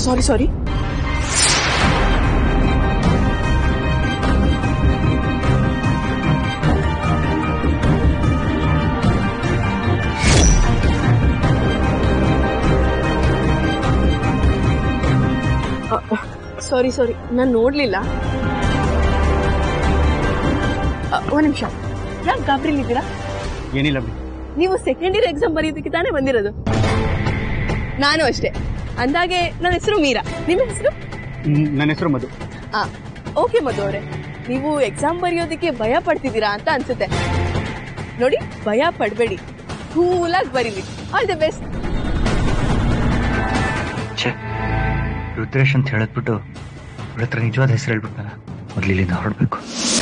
ಸಾರಿ ಸಾರಿ ಸಾರಿ ಸಾರಿ ನಾನು ನೋಡ್ಲಿಲ್ಲ ಅ, ಒಂದ್ ನಿಮಿಷ ಯಾಕೆ ಗಾಬರಿಲಿದ್ದೀರಾ ಏನಿಲ್ಲ ಬಿಡಿ ನೀವು ಸೆಕೆಂಡ್ ಇಯರ್ ಎಕ್ಸಾಮ್ ಬರೆಯೋದಕ್ಕೆ ತಾನೇ ಬಂದಿರೋದು ನಾನು ಅಷ್ಟೇ ಅಂದಾಗೆ ನನ್ನ ಹೆಸರು ಮೀರಾ ನಿಮ್ಮ ಹೆಸರು ಹ್ಮ್, ನನ್ನ ಹೆಸರು ಮಧು ಆ ಓಕೆ ಮಧು ಅವರೇ ನೀವು ಎಕ್ಸಾಮ್ ಬರೆಯೋದಕ್ಕೆ ಭಯ ಪಡ್ತಿದ್ದೀರಾ ಅಂತ ಅನ್ಸುತ್ತೆ ನೋಡಿ ಭಯ ಪಡಬೇಡಿ ಕೂಲಾಗಿ ಬರೀಲಿ ಆಲ್ ದಿ ಬೆಸ್ಟ್ ಛೇ ರುದ್ರೇಶ್ ಅಂತ ಹೇಳಿದ್ಬಿಟ್ಟು ಇವ್ರ ಹತ್ರ ನಿಜವಾದ ಹೆಸರು ಹೇಳ್ಬಿಟ್ನಲ್ಲ ಮೊದ್ಲು ಇಲ್ಲಿಂದ ಹೊರಡ್ಬೇಕು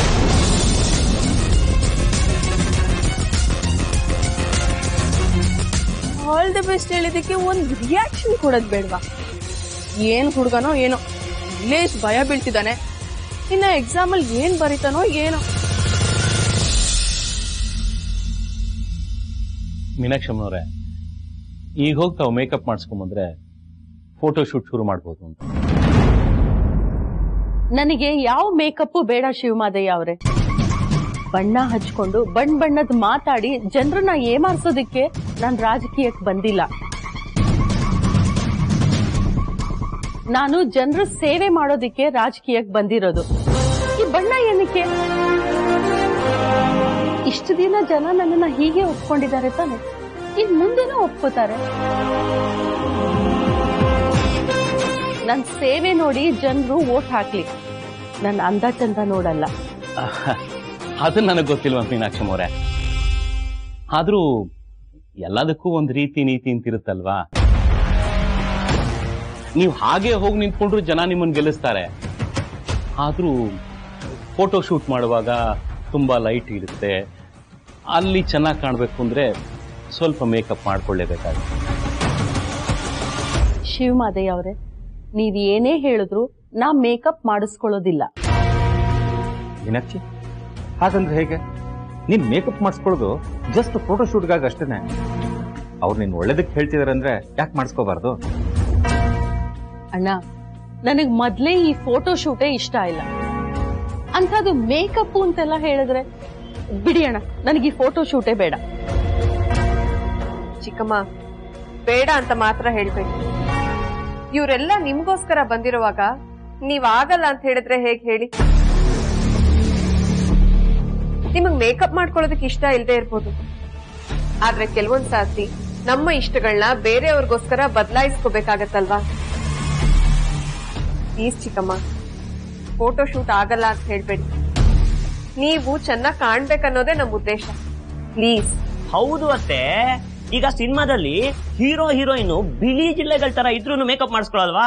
ಆಲ್ ದಿ ಬೆಸ್ಟ್ ಹೇಳಿದಕ್ಕೆ ಒಂದು ರಿಯಾಕ್ಷನ್ ಕೊಡೋದು ಬೇಡವಾ ಏನ್ ಹುಡುಗನೋ ಏನೋ ಇಲ್ಲೇ ಇಷ್ಟ್ ಭಯ ಬೀಳ್ತಿದ್ದಾನೆ ಇನ್ನ ಎಕ್ಸಾಮಲ್ಲಿ ಏನ್ ಬರೀತಾನೋ ಏನೋ ಮೀನಾಕ್ಷಮ್ಮನವ್ರೆ ಈಗ ಹೋಗಿ ತಾವು ಮೇಕಪ್ ಮಾಡಿಸ್ಕೊಂಬಂದ್ರೆ ಫೋಟೋ ಶೂಟ್ ಶುರು ಮಾಡ್ಬೋದು ಅಂತ ನನಗೆ ಯಾವ ಮೇಕಪ್ ಬೇಡ ಶಿವಮಾದಯ್ಯ ಅವರೇ ಬಣ್ಣ ಹಚ್ಕೊಂಡು ಬಣ್ಣ ಬಣ್ಣದ ಮಾತಾಡಿ ಜನರನ್ನ ಏಮಾರ್ಸೋದಿಕ್ಕೆ ನಾನು ರಾಜಕೀಯಕ್ಕೆ ಬಂದಿಲ್ಲ ನಾನು ಜನರ ಸೇವೆ ಮಾಡೋದಿಕ್ಕೆ ರಾಜಕೀಯಕ್ಕೆ ಬಂದಿರೋದು ಈ ಬಣ್ಣ ಏನಕ್ಕೆ ಇಷ್ಟು ದಿನ ಜನ ನನ್ನನ್ನ ಹೀಗೆ ಒಪ್ಕೊಂಡಿದ್ದಾರೆ ತಾನೆ ಇನ್ ಮುಂದೆನೂ ಒಪ್ಕೋತಾರೆ ನನ್ ಸೇವೆ ನೋಡಿ ಜನರು ವೋಟ್ ಹಾಕ್ಲಿ ನನ್ನ ಅಂದ ಚಂದ ನೋಡಲ್ಲ ಅದು ನನಗೆ ಗೊತ್ತಿಲ್ವ ಮೀನಾಕ್ಷಮ್ಮವ್ರೆ ಆದ್ರೂ ಎಲ್ಲದಕ್ಕೂ ಒಂದು ರೀತಿ ನೀತಿ ಅಂತಿರುತ್ತಲ್ವಾ ನೀವು ಹಾಗೆ ಹೋಗಿ ನಿಂತ್ಕೊಂಡ್ರು ಜನ ನಿಮ್ಮನ್ನ ಗೆಲ್ಲಿಸ್ತಾರೆ ಆದ್ರೂ ಫೋಟೋ ಶೂಟ್ ಮಾಡುವಾಗ ತುಂಬಾ ಲೈಟ್ ಇರುತ್ತೆ ಅಲ್ಲಿ ಚೆನ್ನಾಗಿ ಕಾಣಬೇಕು ಅಂದ್ರೆ ಸ್ವಲ್ಪ ಮೇಕಪ್ ಮಾಡ್ಕೊಳ್ಳೇಬೇಕಾಗುತ್ತೆ ಶಿವಮಾದಯ್ಯ ಅವರೇ ನೀವ್ ಏನೇ ಹೇಳಿದ್ರು ನಾ ಮೇಕಪ್ ಮಾಡಿಸ್ಕೊಳ್ಳೋದಿಲ್ಲ ಮೀನಾಕ್ಷಿ ಹಾಗಂದ್ರೆ ಹೇಗೆ ನೀನ್ ಮೇಕಪ್ ಮಾಡಿಸ್ಕೊಳ್ಳೋದು ಜಸ್ಟ್ ಫೋಟೋ ಶೂಟ್ಗಾಗಿ ಅಷ್ಟೇನೆ ಅವ್ರು ನೀನ್ ಒಳ್ಳೇದಕ್ಕೆ ಹೇಳ್ತಿದಾರೆ ಅಂದ್ರೆ ಯಾಕೆ ಮಾಡಿಸ್ಕೋಬಾರ್ದು ಅಣ್ಣ ನನಗ್ ಮೊದ್ಲೇ ಈ ಫೋಟೋ ಶೂಟೇ ಇಷ್ಟ ಇಲ್ಲ ಅಂಥದ್ದು ಮೇಕಪ್ ಅಂತೆಲ್ಲ ಹೇಳಿದ್ರೆ ಬಿಡಿ ಅಣ್ಣ ನನಗೆ ಈ ಫೋಟೋ ಶೂಟೇ ಬೇಡ ಚಿಕ್ಕಮ್ಮ ಬೇಡ ಅಂತ ಮಾತ್ರ ಹೇಳ್ಬೇಡಿ ಇವರೆಲ್ಲ ನಿಮ್ಗೋಸ್ಕರ ಬಂದಿರುವಾಗ ನೀವ್ ಆಗಲ್ಲ ಅಂತ ಹೇಳಿದ್ರೆ ಹೇಗ್ ಹೇಳಿ ನಿಮಗ್ ಮೇಕಪ್ ಮಾಡ್ಕೊಳ್ಳೋದಕ್ಕೆ ಇಷ್ಟ ಇಲ್ಲದೆ ಇರ್ಬೋದು ಆದ್ರೆ ಕೆಲವೊಂದ್ ಸಾರ್ತಿ ನಮ್ಮ ಇಷ್ಟಗಳನ್ನ ಬೇರೆಯವ್ರಿಗೋಸ್ಕರ ಬದಲಾಯಿಸ್ಕೋಬೇಕಾಗತ್ತಲ್ವಾ ಪ್ಲೀಸ್ ಚಿಕ್ಕಮ್ಮ ಫೋಟೋ ಶೂಟ್ ಆಗಲ್ಲ ಅಂತ ಹೇಳ್ಬೇಡಿ ನೀವು ಚೆನ್ನಾಗ್ ಕಾಣ್ಬೇಕನ್ನೋದೇ ನಮ್ಮ ಉದ್ದೇಶ ಪ್ಲೀಸ್ ಹೌದು ಅತ್ತೆ ಈಗ ಸಿನಿಮಾದಲ್ಲಿ ಹೀರೋ ಹೀರೋಯಿನ್ ಬಿಳಿ ಜಿಲ್ಲೆಗಳ ತರ ಇದ್ರೂ ಮೇಕಪ್ ಮಾಡಿಸ್ಕೊಳಲ್ವಾ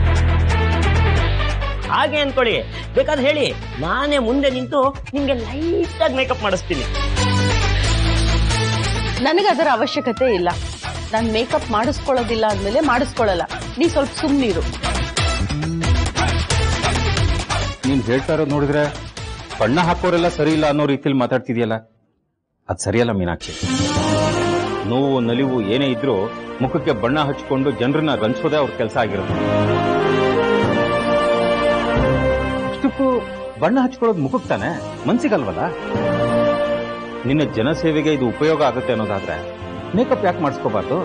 ಹಾಗೆ ಅನ್ಕೊಳ್ಳಿ ಬೇಕಾದ್ರೆ ಹೇಳಿ ನಾನೇ ಮುಂದೆ ನಿಂತು ನಿಮ್ಗೆ ಲೈಟ್ ಆಗಿ ಮೇಕಪ್ ಮಾಡಿಸ್ತೀನಿ ನನಗೆ ಅದರ ಅವಶ್ಯಕತೆ ಇಲ್ಲ ನಾನು ಮೇಕಪ್ ಮಾಡಿಸ್ಕೊಳ್ಳೋದಿಲ್ಲ ಅಂದ್ಮೇಲೆ ಮಾಡಿಸ್ಕೊಳ್ಳಲ್ಲ ನೀ ಸ್ವಲ್ಪ ಸುಮ್ಮನಿರು ನೀನ್ ಹೇಳ್ತಾ ಇರೋದು ನೋಡಿದ್ರೆ ಬಣ್ಣ ಹಾಕೋರೆಲ್ಲ ಸರಿ ಇಲ್ಲ ಅನ್ನೋ ರೀತಿಯಲ್ಲಿ ಮಾತಾಡ್ತಿದ್ಯಲ್ಲ ಅದ್ ಸರಿಯಲ್ಲ ಮೀನಾಕ್ಷಿ ನೋವು ನಲಿವು ಏನೇ ಇದ್ರೂ ಮುಖಕ್ಕೆ ಬಣ್ಣ ಹಚ್ಕೊಂಡು ಜನರನ್ನ ರಂಜಿಸೋದೇ ಅವ್ರ ಕೆಲಸ ಆಗಿರುತ್ತೆ ಅಷ್ಟಕ್ಕೂ ಬಣ್ಣ ಹಚ್ಕೊಳ್ಳೋದು ಮುಖಕ್ಕೆ ತಾನೆ ಮನ್ಸಿಗಲ್ವಲ್ಲ ನಿನ್ನ ಜನಸೇವೆಗೆ ಇದು ಉಪಯೋಗ ಆಗುತ್ತೆ ಅನ್ನೋದಾದ್ರೆ ಮೇಕಪ್ ಯಾಕೆ ಮಾಡಿಸ್ಕೋಬಾರ್ದು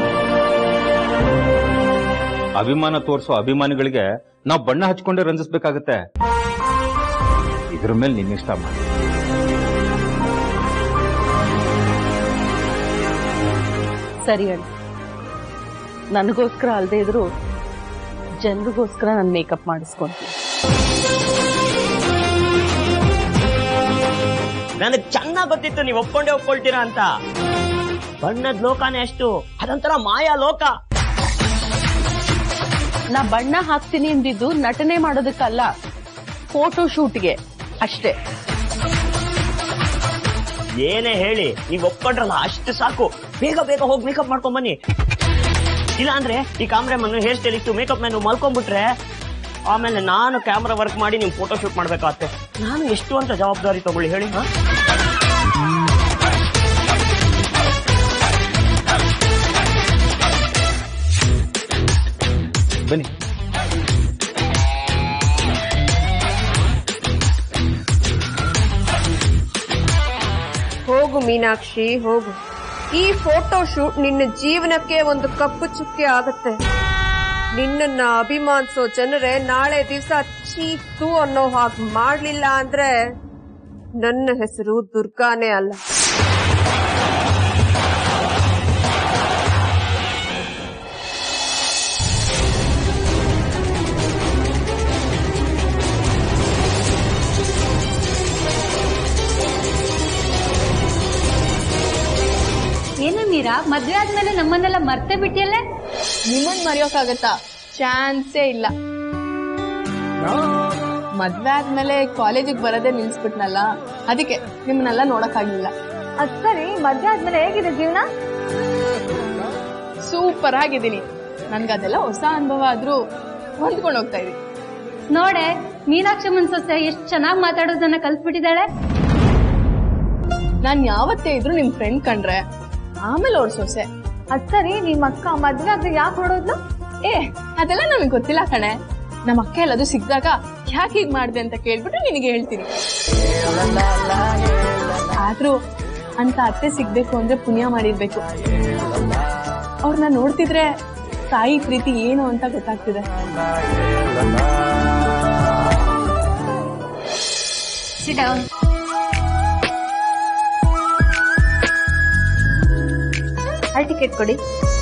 ಅಭಿಮಾನ ತೋರಿಸೋ ಅಭಿಮಾನಿಗಳಿಗೆ ನಾವು ಬಣ್ಣ ಹಚ್ಕೊಂಡೇ ರಂಜಿಸ್ಬೇಕಾಗತ್ತೆ ಇದ್ರ ಮೇಲೆ ನಿನ್ನಿಷ್ಟ ಮಾಡಿ ಸರಿ ಅಣ್ಣ ನನಗೋಸ್ಕರ ಅಲ್ಲದೆ ಇದ್ರು ಜನರಿಗೋಸ್ಕರ ನಾನು ಮೇಕಪ್ ಮಾಡಿಸ್ಕೊಂತೀನಿ ನನಗೆ ಚೆನ್ನಾಗ್ ಗೊತ್ತಿತ್ತು ನೀವು ಒಪ್ಕೊಂಡೇ ಒಪ್ಕೊಳ್ತೀರಾ ಅಂತ ಬಣ್ಣದ ಲೋಕನೇ ಅಷ್ಟು ಅದೊಂಥರ ಮಾಯಾ ಲೋಕ ನಾ ಬಣ್ಣ ಹಾಕ್ತೀನಿ ಎಂದಿದ್ದು ನಟನೆ ಮಾಡೋದಕ್ಕಲ್ಲ ಫೋಟೋ ಶೂಟ್ಗೆ ಅಷ್ಟೇ ಏನೇ ಹೇಳಿ ನೀವ್ ಒಪ್ಕೊಂಡ್ರಲ್ಲ ಅಷ್ಟು ಸಾಕು ಬೇಗ ಬೇಗ ಹೋಗಿ ಮೇಕಪ್ ಮಾಡ್ಕೊಂಡ್ ಬನ್ನಿ ಇಲ್ಲ ಅಂದ್ರೆ ಈ cameraman hair stylist makeup man ಮಲ್ಕೊಂಡ್ಬಿಟ್ರೆ ಆಮೇಲೆ ನಾನು ಕ್ಯಾಮ್ರಾ ವರ್ಕ್ ಮಾಡಿ ನಿಮ್ ಫೋಟೋ ಶೂಟ್ ಮಾಡ್ಬೇಕಾಗತ್ತೆ ನಾನು ಎಷ್ಟು ಅಂತ ಜವಾಬ್ದಾರಿ ತಗೊಳ್ಳಿ ಹೇಳಿ ಹಾ ಬನ್ನಿ ಹೋಗು ಮೀನಾಕ್ಷಿ ಹೋಗು ಈ ಫೋಟೋ ಶೂಟ್ ನಿನ್ನ ಜೀವನಕ್ಕೆ ಒಂದು ಕಪ್ಪು ಚುಕ್ಕೆ ಆಗತ್ತೆ ನಿನ್ನನ್ನ ಅಭಿಮಾನಿಸೋ ಜನರೇ ನಾಳೆ ದಿವಸ ಚೀತು ಅನ್ನೋ ಹಾಗೆ ಮಾಡ್ಲಿಲ್ಲ ಅಂದ್ರೆ ನನ್ನ ಹೆಸರು ದುರ್ಗಾನೇ ಅಲ್ಲ ಏನು ಮೀರಾ ಮದ್ವೆ ಆದ್ಮೇಲೆ ನಮ್ಮನ್ನೆಲ್ಲ ಮರ್ತೆ ಬಿಟ್ಟಿಯಲ್ಲೇ ನಿಮ್ಮನ್ ಮರೆಯೋಕ್ಕಾಗತ್ತಾ ಚಾನ್ಸೇ ಇಲ್ಲ ಮದ್ವೆ ಆದ್ಮೇಲೆ ಕಾಲೇಜಿಗೆ ಬರೋದೇ ನಿಲ್ಸ್ಬಿಟ್ನಲ್ಲ ಅದಕ್ಕೆ ನಿಮ್ಮನ್ನೆಲ್ಲ ನೋಡಕ್ಕಾಗ್ಲಿಲ್ಲ ಅದ್ ಸರಿ ಮದ್ವೆ ಆದ್ಮೇಲೆ ಹೇಗಿದೆ ಜೀವನ ಸೂಪರ್ ಆಗಿದ್ದೀನಿ ನನ್ಗದೆಲ್ಲ ಹೊಸ ಅನುಭವ ಆದ್ರೂ ಹೊಂದ್ಕೊಂಡು ಹೋಗ್ತಾ ಇದೀನಿ ನೋಡೆ ಮೀನಾಕ್ಷಮ್ಮನ್ ಸೊಸೆ ಎಷ್ಟ್ ಚೆನ್ನಾಗಿ ಮಾತಾಡೋದನ್ನ ಕಲ್ತ್ಬಿಟ್ಟಿದ್ದಾಳೆ ನಾನ್ ಯಾವತ್ತೇ ಇದ್ರು ನಿಮ್ ಫ್ರೆಂಡ್ ಕಂಡ್ರೆ ಆಮೇಲೆ ಅವ್ರ ಸೊಸೆ ಅದ್ ಸರಿ ನಿಮ್ ಅಕ್ಕ ಮದ್ವೆ ಆದ್ರೆ ಯಾಕೆ ಹೊಡೋದ್ಲು ಏ ಅದೆಲ್ಲ ನಮಗೆ ಗೊತ್ತಿಲ್ಲ ಕಣೆ ನಮ್ಮ ಅಕ್ಕ ಎಲ್ಲದು ಸಿಕ್ಕಿದಾಗ ಯಾಕೆ ಹೀಗ್ ಮಾಡ್ದೆ ಅಂತ ಕೇಳ್ಬಿಟ್ಟು ನಿನಗೆ ಹೇಳ್ತೀನಿ ಆದ್ರೂ ಅಂತ ಅತ್ತೆ ಸಿಗ್ಬೇಕು ಅಂದ್ರೆ ಪುಣ್ಯ ಮಾಡಿರ್ಬೇಕು ಅವ್ರನ್ನ ನೋಡ್ತಿದ್ರೆ ತಾಯಿ ಪ್ರೀತಿ ಏನು ಅಂತ ಗೊತ್ತಾಗ್ತಿದೆ ಹಾಲ್ ಟಿಕೆಟ್ ಕೊಡಿ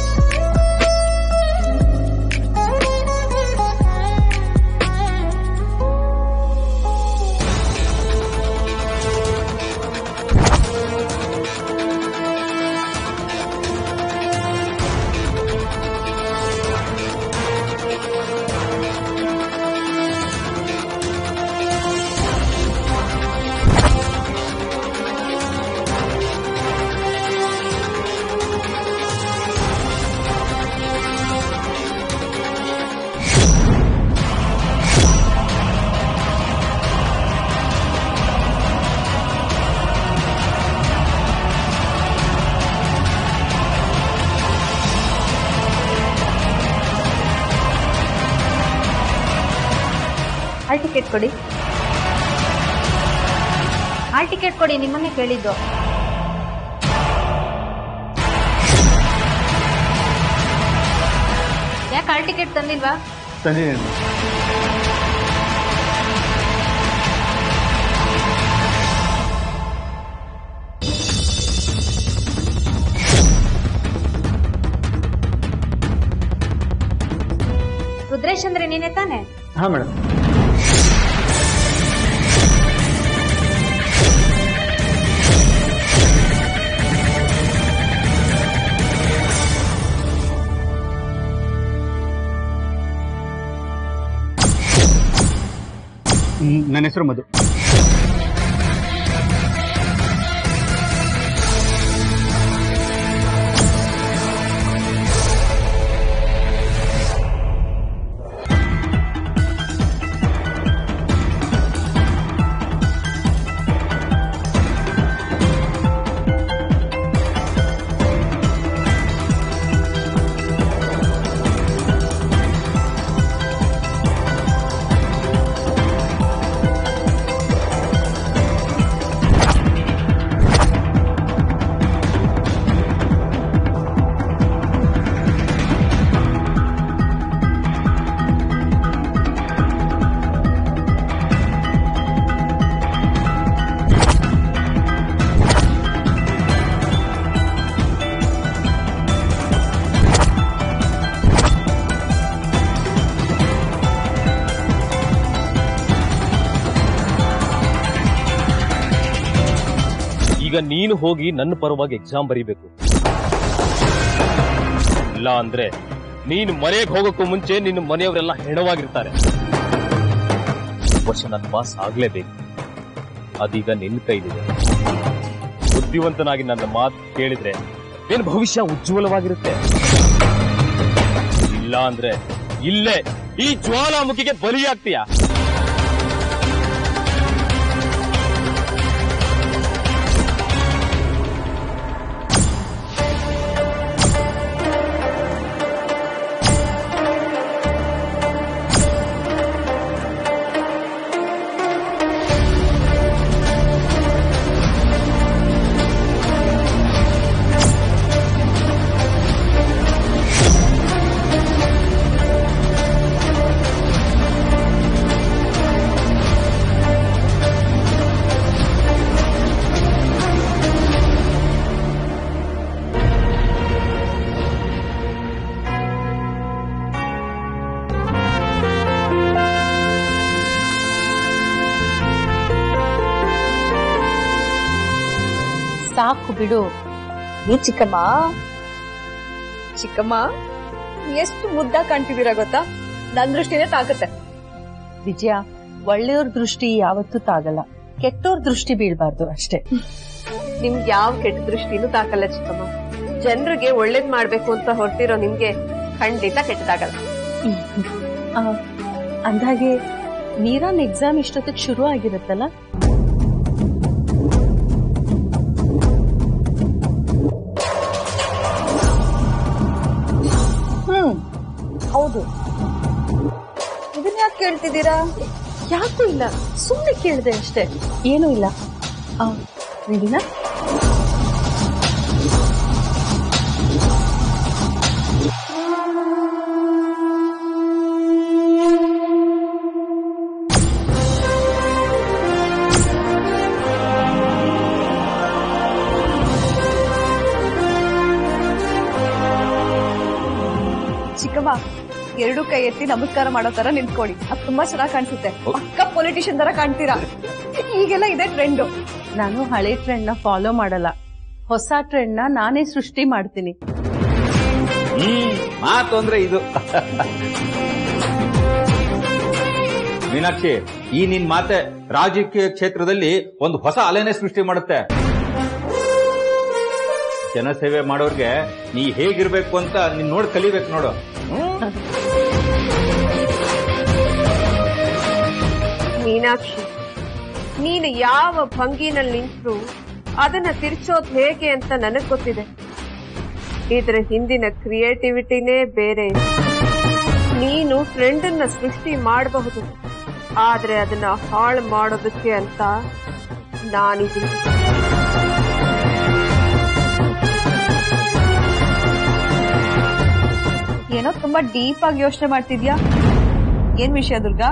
ಹಾಲ್ ಟಿಕೆಟ್ ಕೊಡಿ ಹಾಲ್ ಟಿಕೆಟ್ ಕೊಡಿ ನಿಮ್ಮನ್ನೇ ಕೇಳಿದ್ದು ಯಾಕೆ ಹಾಲ್ ಟಿಕೆಟ್ ತಂದಿಲ್ವಾ ರುದ್ರೇಶ್ ಅಂದ್ರೆ ನೀನೇ ತಾನೆ ಹಾ ಮೇಡಮ್ ನನ್ನ ಹೆಸರು ಮಧು ಈಗ ನೀನು ಹೋಗಿ ನನ್ನ ಪರವಾಗಿ ಎಕ್ಸಾಮ್ ಬರೀಬೇಕು ಇಲ್ಲ ಅಂದ್ರೆ ನೀನು ಮನೆಗೆ ಹೋಗೋಕ್ಕೂ ಮುಂಚೆ ನಿನ್ನ ಮನೆಯವರೆಲ್ಲ ಹೆಣವಾಗಿರ್ತಾರೆ ವರ್ಷ ನನ್ನ ಪಾಸ್ ಆಗ್ಲೇಬೇಕು ಅದೀಗ ನಿನ್ನ ಕೈಲಿದೆ ಬುದ್ಧಿವಂತನಾಗಿ ನನ್ನ ಮಾತು ಕೇಳಿದ್ರೆ ನಿನ್ನ ಭವಿಷ್ಯ ಉಜ್ವಲವಾಗಿರುತ್ತೆ ಇಲ್ಲ ಅಂದ್ರೆ ಇಲ್ಲೇ ಈ ಜ್ವಾಲಾಮುಖಿಗೆ ಬಲಿಯಾಗ್ತೀಯಾ ಸಾಕು ಬಿಡು ನೀ ಚಿಕ್ಕಮ್ಮ ಚಿಕ್ಕಮ್ಮ ಎಷ್ಟು ಮುದ್ದ ಕಾಣ್ತಿದ್ದೀರಾ ಗೊತ್ತಾ ನನ್ ದೃಷ್ಟಿನೇ ತಾಕತ್ತೆ ವಿಜಯ ಒಳ್ಳೆಯವ್ರ ದೃಷ್ಟಿ ಯಾವತ್ತೂ ತಾಗಲ್ಲ ಕೆಟ್ಟೋರ್ ದೃಷ್ಟಿ ಬೀಳ್ಬಾರ್ದು ಅಷ್ಟೇ ನಿಮ್ಗೆ ಯಾವ ಕೆಟ್ಟ ದೃಷ್ಟಿನೂ ತಾಕಲ್ಲ ಚಿಕ್ಕಮ್ಮ ಜನರಿಗೆ ಒಳ್ಳೇದ್ ಮಾಡ್ಬೇಕು ಅಂತ ಹೊರಟಿರೋ ನಿಮ್ಗೆ ಖಂಡಿತ ಕೆಟ್ಟದಾಗಲ್ಲ ಆ, ಅಂದಾಗೆ ನೀರಾನ್ ಎಕ್ಸಾಮ್ ಇಷ್ಟೊತ್ತಿಗೆ ಶುರು ಆಗಿರುತ್ತಲ್ಲ ಹ್ಮ್ ಹೌದು ಇದನ್ನ ಯಾಕೆ ಕೇಳ್ತಿದ್ದೀರಾ ಯಾಕೂ ಇಲ್ಲ ಸುಮ್ಮನೆ ಕೇಳಿದೆ ಅಷ್ಟೇ ಏನೂ ಇಲ್ಲ ಆ, ರೆಡಿನಾ ಚಿಕ್ಕಮ್ಮ ಎರಡು ಕೈ ಎತ್ತಿ ನಮಸ್ಕಾರ ಮಾಡೋ ತರ ನಿಂತ್ಕೊಳ್ಳಿ ಅದು ತುಂಬಾ ಚೆನ್ನಾಗಿ ಕಾಣಿಸುತ್ತೆ ಪಕ್ಕ ಪೊಲಿಟಿಷಿಯನ್ ತರ ಕಾಣ್ತೀರಾ ಈಗೆಲ್ಲ ಇದೆ ಟ್ರೆಂಡ್ ನಾನು ಹಳೆ ಟ್ರೆಂಡ್ ನ ಫಾಲೋ ಮಾಡಲ್ಲ ಹೊಸ ಟ್ರೆಂಡ್ ನ ನಾನೇ ಸೃಷ್ಟಿ ಮಾಡ್ತೀನಿ ಹ್ಮ್ ಮಾತು ಅಂದ್ರೆ ಇದು ಮೀನಾಕ್ಷಿ ಈ ನಿನ್ ಮಾತೆ ರಾಜಕೀಯ ಕ್ಷೇತ್ರದಲ್ಲಿ ಒಂದು ಹೊಸ ಅಲೆನೇ ಸೃಷ್ಟಿ ಮಾಡುತ್ತೆ ಜನಸೇವೆ ಮಾಡೋರ್ಗೆ ನೀ ಹೇಗಿರ್ಬೇಕು ಅಂತ ನೀನ್ ನೋಡ್ ಕಲಿಬೇಕು ನೋಡು ಮೀನಾಕ್ಷಿ ನೀನು ಯಾವ ಭಂಗಿನಲ್ಲಿ ನಿಂತರು ಅದನ್ನ ತಿರ್ಚೋದ್ ಹೇಗೆ ಅಂತ ನನಗ್ ಗೊತ್ತಿದೆ ಇದ್ರ ಹಿಂದಿನ ಕ್ರಿಯೇಟಿವಿಟಿನೇ ಬೇರೆ ಇದೆ. ನೀನು ಫ್ರೆಂಡನ್ನ ಸೃಷ್ಟಿ ಮಾಡಬಹುದು ಆದ್ರೆ ಅದನ್ನ ಹಾಳು ಮಾಡೋದಕ್ಕೆ ಅಂತ ನಾನಿದ್ದೀನಿ ಏನೋ ತುಂಬಾ ಡೀಪ್ ಆಗಿ ಯೋಚನೆ ಮಾಡ್ತಿದ್ಯಾ ಏನ್ ವಿಷಯ ದುರ್ಗಾ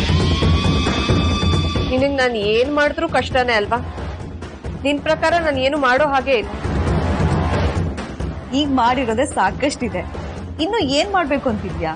ನಿನಗ್ ನಾನು ಏನ್ ಮಾಡಿದ್ರು ಕಷ್ಟನೇ ಅಲ್ವಾ ನಿನ್ ಪ್ರಕಾರ ನಾನು ಏನು ಮಾಡೋ ಹಾಗೆ ಇಲ್ಲ ಈಗ ಮಾಡಿರೋದೇ ಸಾಕಷ್ಟಿದೆ ಇನ್ನು ಏನ್ ಮಾಡ್ಬೇಕು ಅಂತಿದ್ಯಾ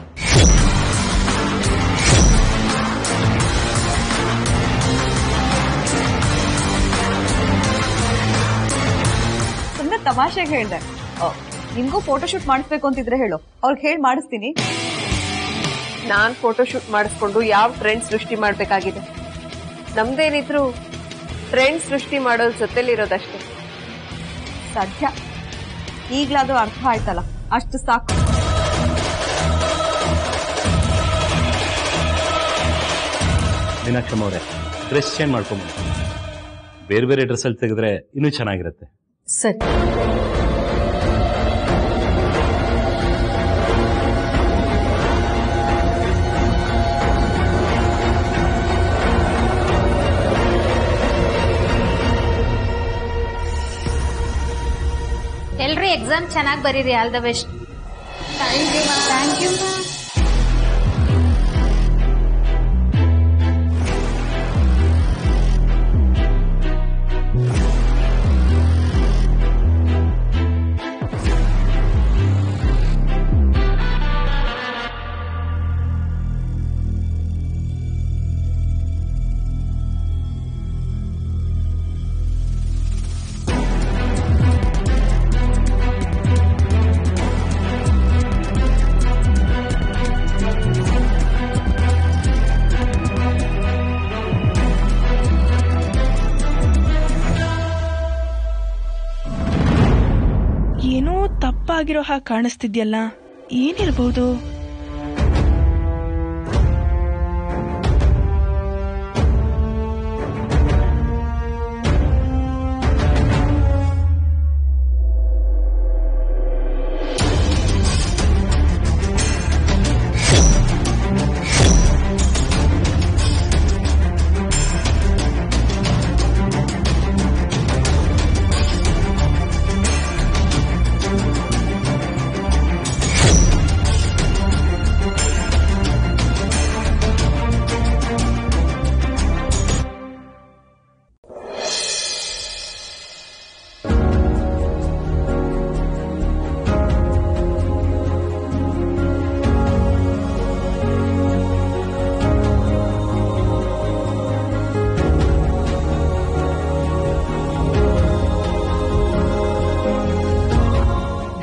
ಸುಮ್ಮನೆ ತಮಾಷೆಗೆ ಹೇಳ್ದೆ ನಿನ್ಗೂ ಫೋಟೋಶೂಟ್ ಮಾಡಿಸ್ಬೇಕು ಅಂತಿದ್ರೆ ಹೇಳು ಅವ್ರಿಗೆ ಹೇಳಿ ಮಾಡಿಸ್ತೀನಿ ನಾನ್ ಫೋಟೋಶೂಟ್ ಮಾಡಿಸ್ಕೊಂಡು ಯಾವ ಟ್ರೆಂಡ್ ಸೃಷ್ಟಿ ಮಾಡ್ಬೇಕಾಗಿದೆ ನಮ್ದೇನಿದ್ರು ಟ್ರೆಂಡ್ ಸೃಷ್ಟಿ ಮಾಡೋದ್ ಜೊತೆಲಿರೋದಷ್ಟೇ ಸದ್ಯ ಈಗ್ಲಾದ್ರೂ ಅರ್ಥ ಆಯ್ತಲ್ಲ ಅಷ್ಟು ಸಾಕು ಮೀನಾಕ್ಷಮ್ಮ ಅವರೇ ಡ್ರೆಸ್ ಚೇಂಜ್ ಮಾಡ್ಕೊಂಬನ್ನಿ ಬೇರೆ ಬೇರೆ ಡ್ರೆಸ್ಸಲ್ಲಿ ತೆಗೆದ್ರೆ ಇನ್ನೂ ಚೆನ್ನಾಗಿರುತ್ತೆ ಸರಿ ಎಲ್ರು ಎಕ್ಸಾಮ್ ಚೆನ್ನಾಗಿ ಬರೀರಿ all the best thank you ಏನೋ ತಪ್ಪಾಗಿರೋ ಹಾಗೆ ಕಾಣಿಸ್ತಿದ್ಯಲ್ಲ ಏನಿರ್ಬೋದು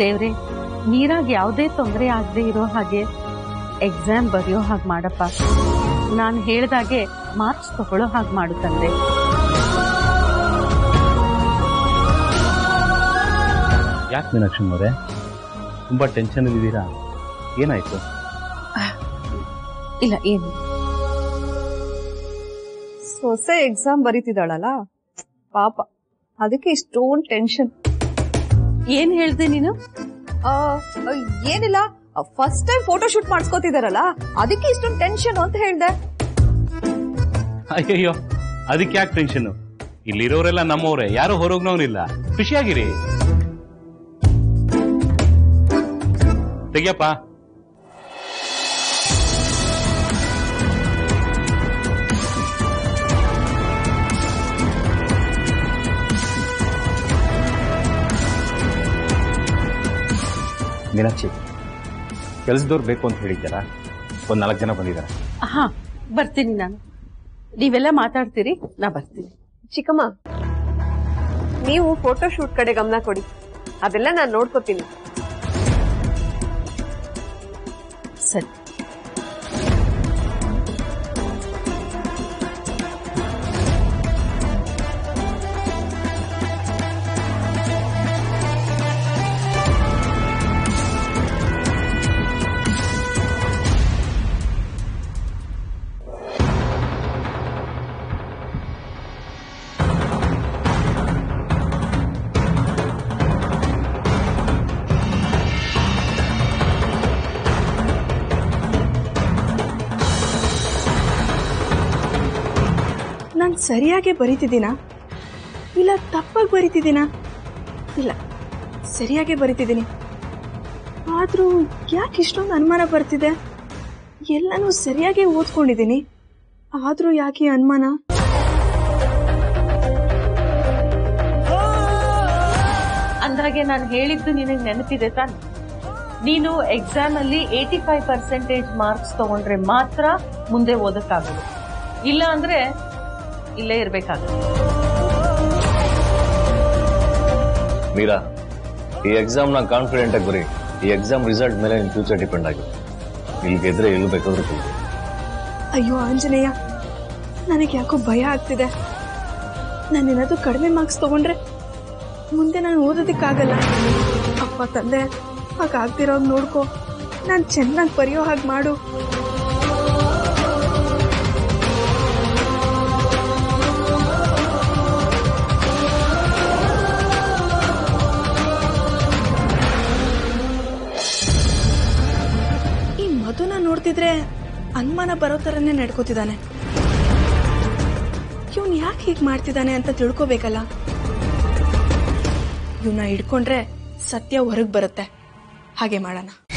ದೇವ್ರೆ ನೀರಾಗ್ ಯಾವುದೇ ತೊಂದರೆ ಆಗದೆ ಇರೋ ಹಾಗೆ ಎಕ್ಸಾಮ್ ಬರೆಯೋ ಹಾಗೆ ಮಾಡಪ್ಪ ನಾನು ಹೇಳ್ದಾಗೆ ಮಾರ್ಕ್ಸ್ ತಗೊಳ್ಳೋ ಹಾಗೆ ಮಾಡು ತಂದೆ ಯಾಕೆ ಮೀನಾಕ್ಷಿ ಅವರೇ ತುಂಬಾ ಟೆನ್ಷನ್ ಇದ್ದೀರಾ ಏನಾಯ್ತು ಇಲ್ಲ ಏನು ಸೊಸೆ ಎಕ್ಸಾಮ್ ಬರೀತಿದ್ದಾಳಲ್ಲ ಪಾಪ ಅದಕ್ಕೆ ಇಷ್ಟೊಂದು ಟೆನ್ಷನ್ ಏನ್ ಹೇಳ್ದೆ ನೀನು ಏನಿಲ್ಲ ಫಸ್ಟ್ ಟೈಮ್ ಫೋಟೋ ಶೂಟ್ ಮಾಡಿಸ್ಕೋತಿದಾರಲ್ಲ ಅದಕ್ಕೆ ಇಷ್ಟೊಂದು ಟೆನ್ಷನ್ ಅಂತ ಹೇಳ್ದೆ ಅಯ್ಯಯ್ಯೋ ಅದಕ್ಕೆ ಯಾಕೆ ಟೆನ್ಷನ್ ಇಲ್ಲಿರೋರೆಲ್ಲ ನಮ್ಮವ್ರೆ ಯಾರು ಹೊರಗ್ನವ್ನಿಲ್ಲ ಖುಷಿಯಾಗಿರಿ ತೆಗಿಯಪ್ಪ ಮೀನಾಕ್ಷಿ ಕೆಲ್ಸದವ್ರು ಬೇಕು ಅಂತ ಹೇಳಿದ್ದಾರ ಒಂದ್ ನಾಲ್ಕು ಜನ ಬಂದಿದ್ದಾರೆ ಹಾ ಬರ್ತೀನಿ ನಾನು ನೀವೆಲ್ಲ ಮಾತಾಡ್ತೀರಿ ನಾ ಬರ್ತೀನಿ ಚಿಕ್ಕಮ್ಮ ನೀವು ಫೋಟೋ ಶೂಟ್ ಕಡೆ ಗಮನ ಕೊಡಿ ಅದೆಲ್ಲ ನಾನು ನೋಡ್ಕೋತೀನಿ ಸರಿ ನಾನು ಸರಿಯಾಗಿ ಬರೀತಿದ್ದೀನಾ ಇಲ್ಲ ತಪ್ಪಾಗಿ ಬರೀತಿದ್ದೀನಾ ಇಲ್ಲ ಸರಿಯಾಗಿ ಬರೀತಿದ್ದೀನಿ ಆದರೂ ಯಾಕೆ ಇಷ್ಟೊಂದು ಅನುಮಾನ ಬರ್ತಿದೆ ಎಲ್ಲನೂ ಸರಿಯಾಗಿ ಓದ್ಕೊಂಡಿದ್ದೀನಿ ಆದರೂ ಯಾಕೆ ಈ ಅನುಮಾನ ಅಂದಾಗೆ ನಾನು ಹೇಳಿದ್ದು ನಿನಗೆ ನೆನಪಿದೆ ತಾನೆ ನೀನು ಎಕ್ಸಾಮ್ ಅಲ್ಲಿ ಏಯ್ಟಿ ಫೈವ್ ಪರ್ಸೆಂಟೇಜ್ ಮಾರ್ಕ್ಸ್ ತಗೊಂಡ್ರೆ ಮಾತ್ರ ಮುಂದೆ ಓದಕ್ಕಾಗೋದು ಇಲ್ಲ ಅಂದ್ರೆ ಇಲ್ಲೇ ಇರ್ಬೇಕಾಗುತ್ತೆ ಮೀರಾ ಈ ಎಕ್ಸಾಮ್ ನ ಕಾನ್ಫಿಡೆಂಟ್ ಆಗಿ ಬರೀ ಈ ಎಕ್ಸಾಮ್ ರಿಸಲ್ಟ್ ಮೇಲೆ ನಿನ್ ಫ್ಯೂಚರ್ ಡಿಪೆಂಡ್ ಆಗಿದೆ ಇಲ್ಲಿ ಗೆದ್ರೆ ಎಲ್ಲಿ ಬೇಕಾದ್ರೂ ಹೋಗಿ ಅಯ್ಯೋ ಆಂಜನೇಯ ನನಗೆ ಯಾಕೋ ಭಯ ಆಗ್ತಿದೆ ನಾನೇನಾದ್ರೂ ಕಡಿಮೆ ಮಾರ್ಕ್ಸ್ ತಗೊಂಡ್ರೆ ಮುಂದೆ ನಾನು ಓದೋದಕ್ಕಾಗಲ್ಲ ಅಪ್ಪ ತಂದೆ ಹಾಗಾಗ್ತಿರೋದು ನೋಡ್ಕೊ ನಾನು ಚೆನ್ನಾಗಿ ಬರೆಯೋ ಹಾಗೆ ಮಾಡು ಈ ಮಧುನ ನೋಡ್ತಿದ್ರೆ ಅನುಮಾನ ಬರೋ ಥರನೇ ನಡ್ಕೋತಿದ್ದಾನೆ ಇವನ್ ಯಾಕೆ ಹೀಗೆ ಮಾಡ್ತಿದ್ದಾನೆ ಅಂತ ತಿಳ್ಕೊಬೇಕಲ್ಲ ಇವನ್ನ ಹಿಡ್ಕೊಂಡ್ರೆ ಸತ್ಯ ಹೊರಗೆ ಬರುತ್ತೆ ಹಾಗೆ ಮಾಡೋಣ